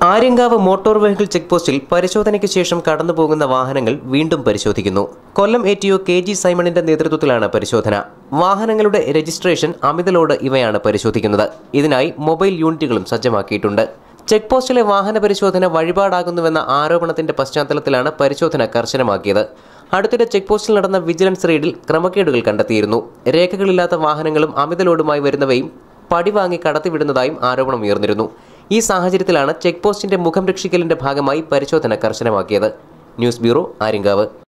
Aryankavu motor vehicle check പോസ്റ്റിൽ പരിശോധനയ്ക്ക് ശേഷം കടന്നുപോകുന്ന വാഹനങ്ങൾ വീണ്ടും പരിശോധിക്കുന്നു Kollam A T O K G സൈമണിന്റെ നേതൃത്വത്തിലാണ് പരിശോധന വാഹനങ്ങളുടെ രജിസ്ട്രേഷൻ അമിത ലോഡ് ഇവയാണ് പരിശോധിക്കുന്നത് ഇതിനായി മൊബൈൽ യൂണിറ്റുകളും സജ്ജമാക്കിയിട്ടുണ്ട് ചെക്ക് പോസ്റ്റിലെ വാഹന പരിശോധന വഴിപാടാകുന്നുവെന്ന ആരോപണത്തിന്റെ പശ്ചാത്തലത്തിലാണ് പരിശോധന കർശനമാക്കിയത് അടുത്തിടെ ചെക്ക് പോസ്റ്റിൽ നടന്ന വിജിലൻസ് റെയ്ഡിൽ ക്രമക്കേടുകൾ കണ്ടെത്തിയിരുന്നു രേഖകളില്ലാത്ത വാഹനങ്ങളും അമിത ലോഡുമായി വരുന്നവയും പടിവാങ്ങി കടത്തിവിടുന്നതായും ആരോപണം ഉയർന്നിരുന്നു ഈ സാഹചര്യത്തിലാണ് ചെക്ക് പോസ്റ്റിന്റെ മുഖം രക്ഷിക്കലിന്റെ ഭാഗമായി പരിശോധന കർശനമാക്കിയത് ന്യൂസ് ബ്യൂറോ ആര്യങ്കാവ്